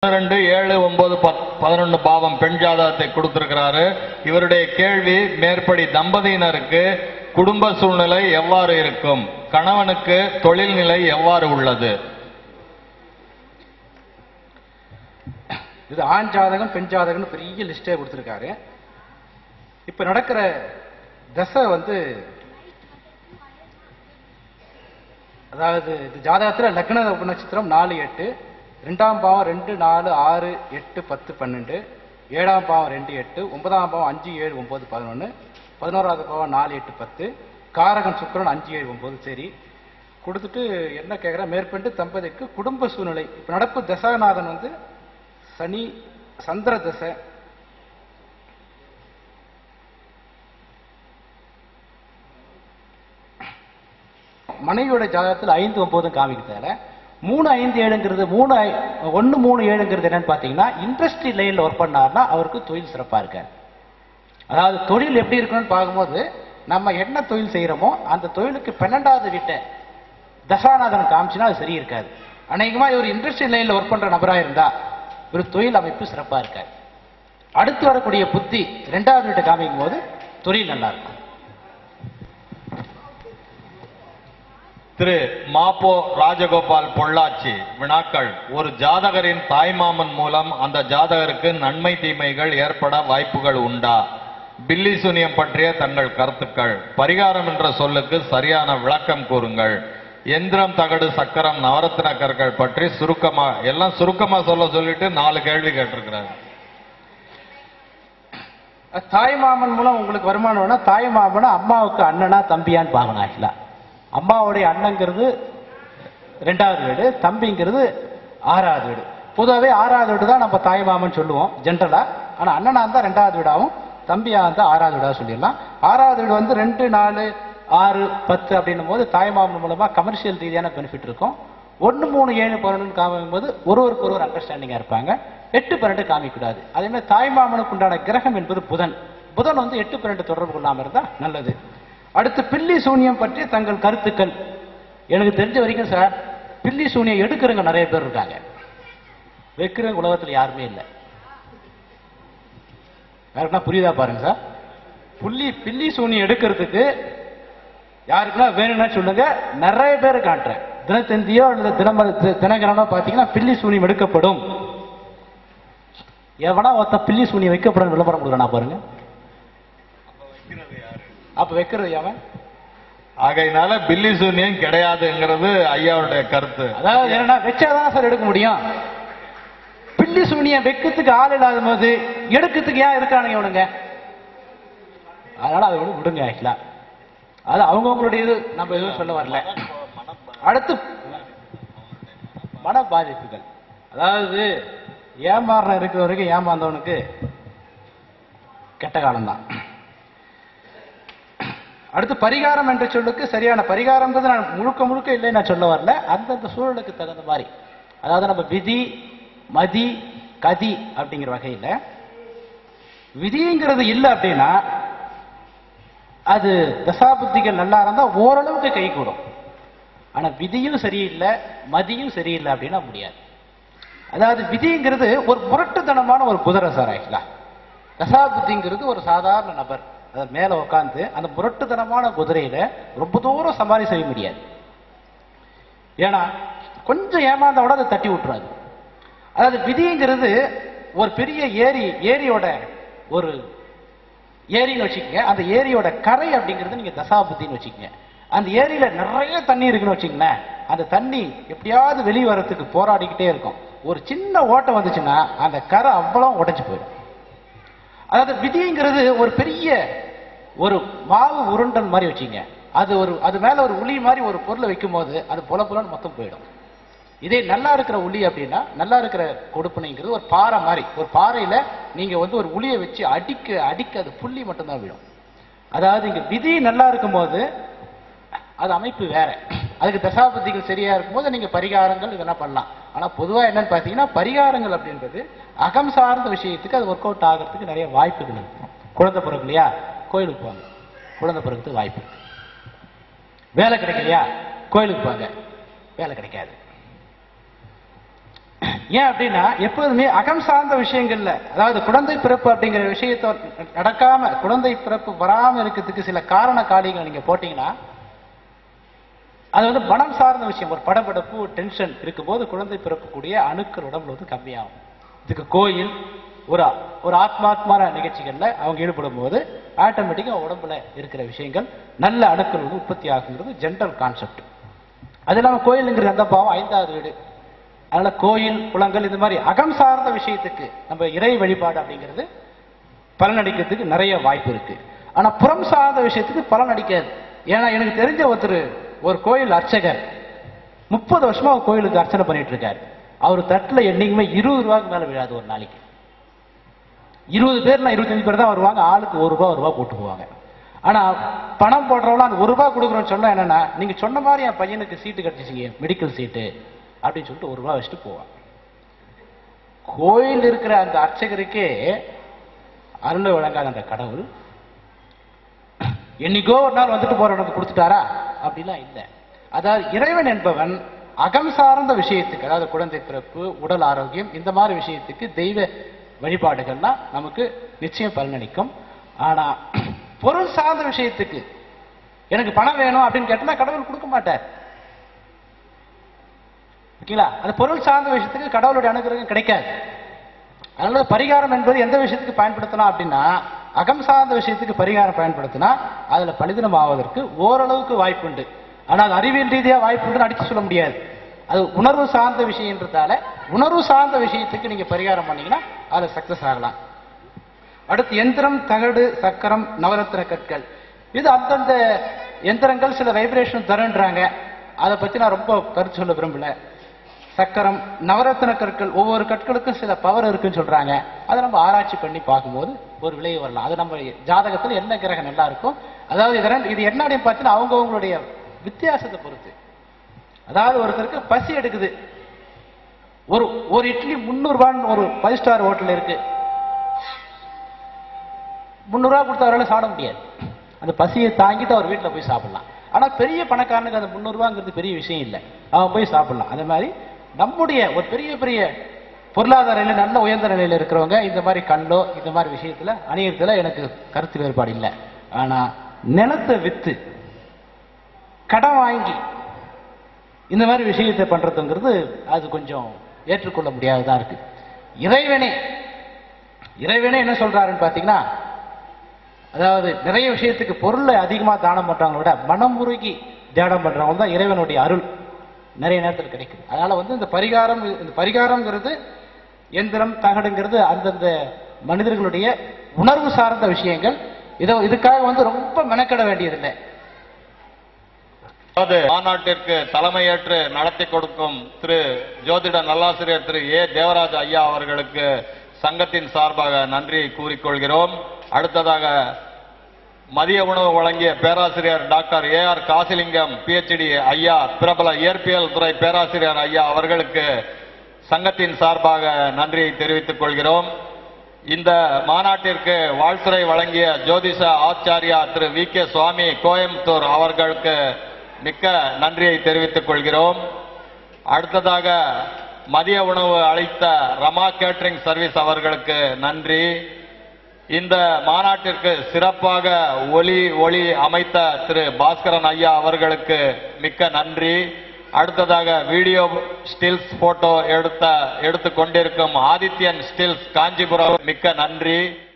பன்னிரண்டு ஏழு ஒன்பது பதினொன்னு பாவம் பெண் ஜாதகத்தை கொடுத்திருக்கிறாரு இவருடைய கேள்வி மேற்படி தம்பதியினருக்கு குடும்ப சூழ்நிலை எவ்வாறு இருக்கும் கணவனுக்கு தொழில் நிலை எவ்வாறு உள்ளது இது ஆண் ஜாதகம் பெண் ஜாதகம்னு பெரிய லிஸ்டே கொடுத்துருக்காரு இப்ப நடக்கிற தசை வந்து அதாவது இது ஜாதகத்துல லக்ன நட்சத்திரம் நாலு எட்டு ரெண்டாம் பாவம் ரெண்டு நாலு ஆறு எட்டு பத்து பன்னெண்டு ஏழாம் பாவம் ரெண்டு எட்டு ஒன்பதாம் பாவம் அஞ்சு ஏழு ஒன்பது பதினொன்று பதினோராவது பாவம் நாலு எட்டு பத்து காரகன் சுக்கிரன் அஞ்சு ஏழு ஒன்பது சரி கொடுத்துட்டு என்ன கேட்குற மேற்கொண்டு தம்பதிக்கு குடும்ப சூழ்நிலை இப்போ நடப்பு தசாநாதன் வந்து சனி சந்திர தசை மனைவியோட ஜாதகத்தில் ஐந்து ஒன்பதும் காமிக்கிறதால மூணு ஐந்து ஏழுங்கிறது மூணு ஐ- ஒண்ணு மூணு ஏழுங்கிறது என்னன்னு பார்த்தீங்கன்னா இண்டஸ்ட்ரி லைனில் ஒர்க் பண்ணாருன்னா அவருக்கு தொழில் சிறப்பாக இருக்காது அதாவது தொழில் எப்படி இருக்கணும்னு பார்க்கும்போது நம்ம என்ன தொழில் செய்கிறோமோ அந்த தொழிலுக்கு பன்னெண்டாவது வீட்டை தசாநாதன் காமிச்சுன்னா அது சரி இருக்காது அநேகமா இவர் இண்டஸ்ட்ரி லைனில் ஒர்க் பண்ற நபராக இருந்தா ஒரு தொழில் அமைப்பு சிறப்பாக இருக்காது அடுத்து வரக்கூடிய புத்தி ரெண்டாவது வீட்டை காமிக்கும் போது தொழில் நல்லா இருக்கும் திரு மாப்போ ராஜகோபால் பொள்ளாச்சி வினாக்கள் ஒரு ஜாதகரின் தாய்மாமன் மூலம் அந்த ஜாதகருக்கு நன்மை தீமைகள் ஏற்பட வாய்ப்புகள் உண்டா பில்லி சூனியம் பற்றிய தங்கள் கருத்துக்கள் பரிகாரம் என்ற சொல்லுக்கு சரியான விளக்கம் கூறுங்கள் எந்திரம் தகடு சக்கரம் நவரத்ன கற்கள் பற்றி சுருக்கமா எல்லாம் சுருக்கமா சொல்ல சொல்லிட்டு நாலு கேள்வி கேட்டிருக்கிறாரு தாய் மாமன் மூலம் உங்களுக்கு வருமானம்னா தாய் மாமனா அம்மாவுக்கு அண்ணனா தம்பியான்னு பார்க்கணும் ஆக்சுவலா அம்மாவுடைய அண்ணங்கிறது ரெண்டாவது வீடு தம்பிங்கிறது ஆறாவது வீடு பொதுவாகவே ஆறாவது வீடு தான் நம்ம தாய் மாமன் சொல்லுவோம் ஜென்ரலா ஆனா அண்ணனா இருந்தா ரெண்டாவது வீடாவும் தம்பியா இருந்தா ஆறாவது வீடாக சொல்லிடலாம் ஆறாவது வீடு வந்து ரெண்டு நாலு ஆறு பத்து அப்படின்னும் போது தாய் மாமன் மூலமா கமர்ஷியல் ரீதியான பெனிஃபிட் இருக்கும் ஒன்று மூணு ஏழு பன்னெண்டு காமிக்கும் போது ஒருவருக்கு ஒருவர் அண்டர்ஸ்டாண்டிங்கா இருப்பாங்க எட்டு பன்னெண்டு காமிக்கூடாது அதே மாதிரி தாய் மாமனுக்கு உண்டான கிரகம் என்பது புதன் புதன் வந்து எட்டு பன்னெண்டு தொடர்பு கொள்ளாம இருந்தா நல்லது அடுத்து பில்லி சூனியம் பற்றி தங்கள் கருத்துக்கள் எனக்கு தெரிஞ்ச வரைக்கும் சார் பில்லி சூனியம் எடுக்கிறவங்க நிறைய பேர் இருக்காங்க வைக்கிறவங்க உலகத்துல யாருமே இல்லை யாருக்குன்னா புரியுதா பாருங்க சார் புள்ளி பில்லி சூனியம் எடுக்கிறதுக்கு யாருக்குன்னா வேணும்னா சொல்லுங்க நிறைய பேர் காட்டுறேன் தினத்தந்தியோ அல்லது தினம தி- தினகரனோ பார்த்தீங்கன்னா பில்லி சூனியம் எடுக்கப்படும் எவனா ஒருத்த பில்லி சூனியம் வைக்கப்படும் விளம்பரம் கொடுக்கறா பாருங்க அப்ப வைக்கிறது எவன் ஆகையினால பில்லி சூனியம் கிடையாதுங்கிறது ஐயாவுடைய கருத்து அதாவது என்னன்னா வச்சாதான் சார் எடுக்க முடியும் பில்லி சூனியம் வைக்கிறதுக்கு ஆள் இல்லாத போது எடுக்கிறதுக்கு ஏன் இருக்கானுங்க இவனுங்க அதனால அதை விட விடுங்க ஆக்சுவலா அது அவங்கவுங்களுடைய இது நம்ம எதுவும் சொல்ல வரல அடுத்து மன பாதிப்புகள் அதாவது ஏமாறுற இருக்கிற வரைக்கும் ஏமாந்தவனுக்கு கெட்ட காலம்தான் அடுத்து பரிகாரம் என்ற சொல்லுக்கு சரியான பரிகாரம்ன்றது நான் முழுக்க முழுக்க இல்லை நான் சொல்ல வரல அந்தந்த சூழலுக்கு தகுந்த மாதிரி அதாவது நம்ம விதி மதி கதி அப்படிங்கிற வகையில் விதிங்கிறது இல்லை அப்படின்னா அது தசாபுத்திகள் நல்லா இருந்தா ஓரளவுக்கு கை கூடும் ஆனா விதியும் சரியில்லை மதியும் சரியில்லை அப்படின்னா முடியாது அதாவது விதிங்கிறது ஒரு முரட்டுத்தனமான ஒரு குதிரை சார் ஆக்சுவலா தசாபுத்திங்கிறது ஒரு சாதாரண நபர் அதாவது மேல உட்காந்து அந்த முரட்டுத்தனமான குதிரையில ரொம்ப தூரம் சமாளி செய்ய முடியாது ஏன்னா கொஞ்சம் ஏமாந்தா கூட அதை தட்டி விட்டுறாது அதாவது விதிங்கிறது ஒரு பெரிய ஏரி ஏரியோட ஒரு ஏரின்னு வச்சுக்கோங்க அந்த ஏரியோட கரை அப்படிங்கிறது நீங்க தசாபுத்தின்னு வச்சுக்கோங்க அந்த ஏரியில நிறைய தண்ணி இருக்குன்னு வச்சுக்கங்களேன் அந்த தண்ணி எப்படியாவது வெளியே வர்றதுக்கு போராடிக்கிட்டே இருக்கும் ஒரு சின்ன ஓட்டம் வந்துச்சுன்னா அந்த கரை அவ்வளவு உடைஞ்சு போயிடும் அதாவது விதிங்கிறது ஒரு பெரிய ஒரு மாவு உருண்டன் மாதிரி வச்சுங்க அது ஒரு அது மேல ஒரு உளி மாதிரி ஒரு பொருளை வைக்கும் போது அது புல புலன்னு மொத்தம் போயிடும் இதே நல்லா இருக்கிற உளி அப்படின்னா நல்லா இருக்கிற கொடுப்பனைங்கிறது ஒரு பாறை மாதிரி ஒரு பாறையில நீங்க வந்து ஒரு உளியை வச்சு அடிக்க அடிக்க அது புள்ளி மட்டும்தான் விழும் அதாவது இங்க விதி நல்லா இருக்கும்போது அது அமைப்பு வேற அதுக்கு தசாபுத்திகள் சரியா இருக்கும்போது நீங்க பரிகாரங்கள் இதெல்லாம் பண்ணலாம் ஆனா பொதுவா என்னன்னு பாத்தீங்கன்னா பரிகாரங்கள் அப்படின்றது அகம் சார்ந்த விஷயத்துக்கு அது ஒர்க் அவுட் ஆகிறதுக்கு நிறைய வாய்ப்புகள் இருக்கு குழந்தை பிறகு இல்லையா கோயிலுக்கு போங்க குழந்தை பிறகுக்கு வாய்ப்பு இருக்கு. வேலை கிடைக்கலையா கோயிலுக்கு போங்க வேலை கிடைக்காது ஏன் அப்படின்னா எப்போதுமே அகம் சார்ந்த விஷயங்கள்ல அதாவது குழந்தை பிறப்பு அப்படிங்கிற விஷயத்தை நடக்காம குழந்தை பிறப்பு வராம இருக்கிறதுக்கு சில காரண காரியங்களை நீங்க போட்டீங்கன்னா அது வந்து மனம் சார்ந்த விஷயம் ஒரு படபடப்பு ஒரு டென்ஷன் இருக்கும்போது குழந்தை பிறக்கக்கூடிய அணுக்கள் உடம்புல வந்து கம்மியாகும் இதுக்கு கோயில் ஒரு ஒரு ஆத்மாத்மான நிகழ்ச்சிகள்ல அவங்க ஈடுபடும் போது ஆட்டோமேட்டிக்கா உடம்புல இருக்கிற விஷயங்கள் நல்ல அணுக்கள் வந்து உற்பத்தி ஆகுங்கிறது ஜென்ரல் கான்செப்ட் அது இல்லாம கோயிலுங்கிற அந்த பாவம் ஐந்தாவது வீடு அதனால கோயில் குளங்கள் இந்த மாதிரி அகம் சார்ந்த விஷயத்துக்கு நம்ம இறை வழிபாடு அப்படிங்கிறது பலனடிக்கிறதுக்கு நிறைய வாய்ப்பு இருக்கு ஆனா புறம் சார்ந்த விஷயத்துக்கு பலன் அடிக்காது ஏன்னா எனக்கு தெரிஞ்ச ஒருத்தர் ஒரு கோயில் அர்ச்சகர் முப்பது வருஷமா ஒரு கோயிலுக்கு அர்ச்சனை பண்ணிட்டு இருக்காரு அவர் தட்டுல என்னைக்குமே இருபது ரூபாய்க்கு மேல விழாது ஒரு நாளைக்கு இருபது பேர்னா இருபத்தஞ்சு பேர் தான் வருவாங்க ஆளுக்கு ஒரு ரூபா ஒரு ரூபா போட்டு போவாங்க ஆனா பணம் போடுறவங்க அந்த ஒரு ரூபா கொடுக்குறோம்னு சொன்னா என்னன்னா நீங்க சொன்ன மாதிரி என் பையனுக்கு சீட்டு கிடைச்சிச்சிங்க மெடிக்கல் சீட்டு அப்படின்னு சொல்லிட்டு ஒரு ரூபா வச்சுட்டு போவாங்க கோயில் இருக்கிற அந்த அர்ச்சகருக்கே அருளை வழங்காத அந்த கடவுள் என்னைக்கோ ஒரு நாள் வந்துட்டு போறவனுக்கு கொடுத்துட்டாரா அப்படிலாம் இல்லை அதாவது இறைவன் என்பவன் அகம் சார்ந்த விஷயத்துக்கு அதாவது குழந்தை பிறப்பு உடல் ஆரோக்கியம் இந்த மாதிரி விஷயத்துக்கு தெய்வ வழிபாடுகள்லாம் நமக்கு நிச்சயம் பலனளிக்கும் ஆனா பொருள் சார்ந்த விஷயத்துக்கு எனக்கு பணம் வேணும் அப்படின்னு கேட்டா கடவுள் கொடுக்க மாட்டார் ஓகேங்களா அந்த பொருள் சார்ந்த விஷயத்துக்கு கடவுளுடைய அனுகிரகம் கிடைக்காது அதனால பரிகாரம் என்பது எந்த விஷயத்துக்கு பயன்படுத்தலாம் அப்படின்னா அகம் சார்ந்த விஷயத்துக்கு பரிகாரம் பயன்படுத்தினா அதுல பலிதனம் ஆவதற்கு ஓரளவுக்கு வாய்ப்புண்டு ஆனா அது அறிவியல் ரீதியா வாய்ப்புண்டு அடிச்சு சொல்ல முடியாது அது உணர்வு சார்ந்த விஷயம்ன்றதால உணர்வு சார்ந்த விஷயத்துக்கு நீங்க பரிகாரம் பண்ணீங்கன்னா அதுல சக்சஸ் ஆகலாம் அடுத்து எந்திரம் தகடு சக்கரம் நவரத்ன கற்கள் இது அந்தந்த எந்திரங்கள் சில வைப்ரேஷன் தருன்றாங்க அதை பத்தி நான் ரொம்ப கருத்து சொல்ல விரும்பல சக்கரம் நவரத்ன கற்கள் ஒவ்வொரு கற்களுக்கும் சில பவர் இருக்குன்னு சொல்றாங்க அதை நம்ம ஆராய்ச்சி பண்ணி பார்க்கும்போது ஒரு விளைவு வரலாம் அது நம்ம ஜாதகத்தில் என்ன கிரகம் நல்லா இருக்கும் அதாவது இதெல்லாம் இது என்ன அப்படின்னு பார்த்தீங்கன்னா அவங்கவுங்களுடைய வித்தியாசத்தை பொறுத்து அதாவது ஒருத்தருக்கு பசி எடுக்குது ஒரு ஒரு இட்லி முந்நூறுபான்னு ஒரு ஃபைவ் ஸ்டார் ஹோட்டல் இருக்கு முந்நூறுரூவா கொடுத்து அவரால் சாப்பிட முடியாது அந்த பசியை தாங்கிட்டு அவர் வீட்டில் போய் சாப்பிடலாம் ஆனால் பெரிய பணக்காரனுக்கு அந்த முந்நூறுரூவாங்கிறது பெரிய விஷயம் இல்லை அவன் போய் சாப்பிடலாம் அதே மாதிரி நம்முடைய ஒரு பெரிய பெரிய பொருளாதார நிலை நல்ல உயர்ந்த நிலையில் இருக்கிறவங்க இந்த மாதிரி கல்லோ இந்த மாதிரி விஷயத்துல அணியத்துல எனக்கு கருத்து வேறுபாடு இல்லை ஆனா நிலத்தை வித்து கடன் வாங்கி இந்த மாதிரி விஷயத்தை பண்றதுங்கிறது அது கொஞ்சம் ஏற்றுக்கொள்ள முடியாததா இருக்கு இறைவனே இறைவனே என்ன சொல்றாருன்னு பாத்தீங்கன்னா அதாவது நிறைய விஷயத்துக்கு பொருளை அதிகமா தானம் பண்றவங்கள விட மனமுருகி தியானம் பண்றவங்க தான் இறைவனுடைய அருள் நிறைய நேரத்தில் கிடைக்குது அதனால வந்து இந்த பரிகாரம் இந்த பரிகாரம்ங்கிறது எந்திரம் தகடுங்கிறது அந்தந்த மனிதர்களுடைய உணர்வு சார்ந்த விஷயங்கள் இதோ இதுக்காக வந்து ரொம்ப மெனக்கெட வேண்டியதில்லை அதாவது மாநாட்டிற்கு தலைமையேற்று நடத்தி கொடுக்கும் திரு ஜோதிட நல்லாசிரியர் திரு ஏ தேவராஜ் ஐயா அவர்களுக்கு சங்கத்தின் சார்பாக நன்றி கூறிக்கொள்கிறோம் அடுத்ததாக மதிய உணவு வழங்கிய பேராசிரியர் doctor A R Kasilingam PhD ஐயா பிரபல இயற்பியல் துறை பேராசிரியர் ஐயா அவர்களுக்கு சங்கத்தின் சார்பாக நன்றியை தெரிவித்துக் கொள்கிறோம் இந்த மாநாட்டிற்கு வாழ்த்துறை வழங்கிய ஜோதிஷ ஆச்சாரியா திரு வி கே சுவாமி கோயம்புத்தூர் அவர்களுக்கு மிக்க நன்றியை தெரிவித்துக் கொள்கிறோம் அடுத்ததாக மதிய உணவு அளித்த ரமா கேட்டரிங் சர்வீஸ் அவர்களுக்கு நன்றி இந்த மாநாட்டிற்கு சிறப்பாக ஒலி ஒளி அமைத்த திரு பாஸ்கரன் ஐயா அவர்களுக்கு மிக்க நன்றி அடுத்ததாக வீடியோ ஸ்டில்ஸ் போட்டோ எடுத்த எடுத்துக் கொண்டிருக்கும் ஆதித்யன் ஸ்டில்ஸ் காஞ்சிபுரம் மிக்க நன்றி